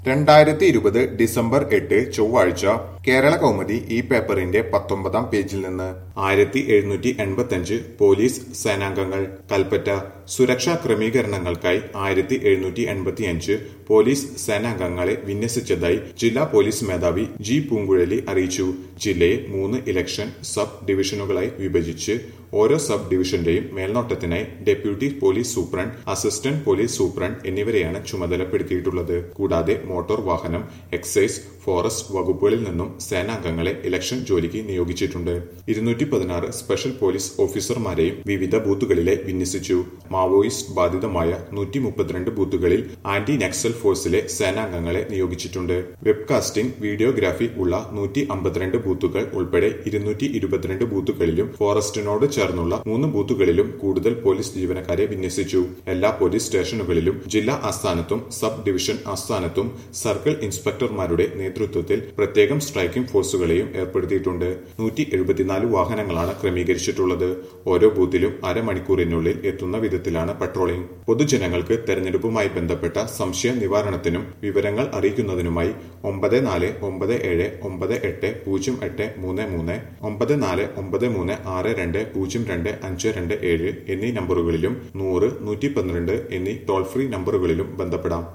രണ്ടായിരത്തി ഇരുപത് ഡിസംബർ എട്ട് ചൊവ്വാഴ്ച കേരള കൗമുദി ഈ പേപ്പറിന്റെ പത്തൊമ്പതാം പേജിൽ നിന്ന് ആയിരത്തി എഴുന്നൂറ്റി എൺപത്തിയഞ്ച് പോലീസ് സേനാംഗങ്ങൾ കൽപ്പറ്റ സുരക്ഷാ ക്രമീകരണങ്ങൾക്കായി ആയിരത്തി എഴുന്നൂറ്റി എൺപത്തിയഞ്ച് പോലീസ് സേനാംഗങ്ങളെ വിന്യസിച്ചതായി ജില്ലാ പോലീസ് മേധാവി ജി പൂങ്കുഴലി അറിയിച്ചു ജില്ലയെ മൂന്ന് ഇലക്ഷൻ സബ് ഡിവിഷനുകളായി വിഭജിച്ച് ഓരോ സബ് ഡിവിഷന്റെയും മേൽനോട്ടത്തിനായി deputy police superintendent assistant police superintendent എന്നിവരെയാണ് ചുമതലപ്പെടുത്തിയിട്ടുള്ളത് കൂടാതെ മോട്ടോർ വാഹനം എക്സൈസ് ഫോറസ്റ്റ് വകുപ്പുകളിൽ നിന്നും സേനാംഗങ്ങളെ ഇലക്ഷൻ ജോലിക്ക് നിയോഗിച്ചിട്ടുണ്ട് ഇരുന്നൂറ്റി പതിനാറ് സ്പെഷ്യൽ പോലീസ് ഓഫീസർമാരെയും വിവിധ ബൂത്തുകളിലെ വിന്യസിച്ചു മാവോയിസ്റ്റ് ബാധിതമായ നൂറ്റി മുപ്പത്തിരണ്ട് ബൂത്തുകളിൽ ആന്റി നക്സൽ ഫോഴ്സിലെ സേനാംഗങ്ങളെ നിയോഗിച്ചിട്ടുണ്ട് വെബ്കാസ്റ്റിംഗ് വീഡിയോഗ്രാഫി ഉള്ള നൂറ്റി അമ്പത്തിരണ്ട് ബൂത്തുകൾ ഉൾപ്പെടെ ഇരുന്നൂറ്റി ഇരുപത്തിരണ്ട് ബൂത്തുകളിലും ഫോറസ്റ്റിനോട് ചേർന്നുള്ള മൂന്ന് ബൂത്തുകളിലും കൂടുതൽ പോലീസ് ജീവനക്കാരെ വിന്യസിച്ചു എല്ലാ പോലീസ് സ്റ്റേഷനുകളിലും ജില്ലാ ആസ്ഥാനത്തും സബ് ഡിവിഷൻ ആസ്ഥാനത്തും സർക്കിൾ ഇൻസ്പെക്ടർമാരുടെ നേതൃത്വത്തിൽ പ്രത്യേകം സ്ട്രൈക്കിംഗ് ഫോഴ്സുകളെയും ഏർപ്പെടുത്തിയിട്ടുണ്ട് നൂറ്റി എഴുപത്തിനാല് വാഹനങ്ങളാണ് ക്രമീകരിച്ചിട്ടുള്ളത് ഓരോ ബൂത്തിലും അരമണിക്കൂറിനുള്ളിൽ എത്തുന്ന വിധത്തിലാണ് പട്രോളിംഗ് പൊതുജനങ്ങൾക്ക് തെരഞ്ഞെടുപ്പുമായി ബന്ധപ്പെട്ട സംശയ നിവാരണത്തിനും വിവരങ്ങൾ അറിയിക്കുന്നതിനുമായി ഒമ്പത് നാല് ഒമ്പത് ഏഴ് ഒമ്പത് എട്ട് പൂജ്യം എട്ട് മൂന്ന് മൂന്ന് ഒമ്പത് നാല് ഒമ്പത് മൂന്ന് ആറ് രണ്ട് പൂജ്യം രണ്ട് അഞ്ച് രണ്ട് ഏഴ് എന്നീ നമ്പറുകളിലും നൂറ് നൂറ്റി പന്ത്രണ്ട് എന്നീ ടോൾ ഫ്രീ നമ്പറുകളിലും ബന്ധപ്പെടാം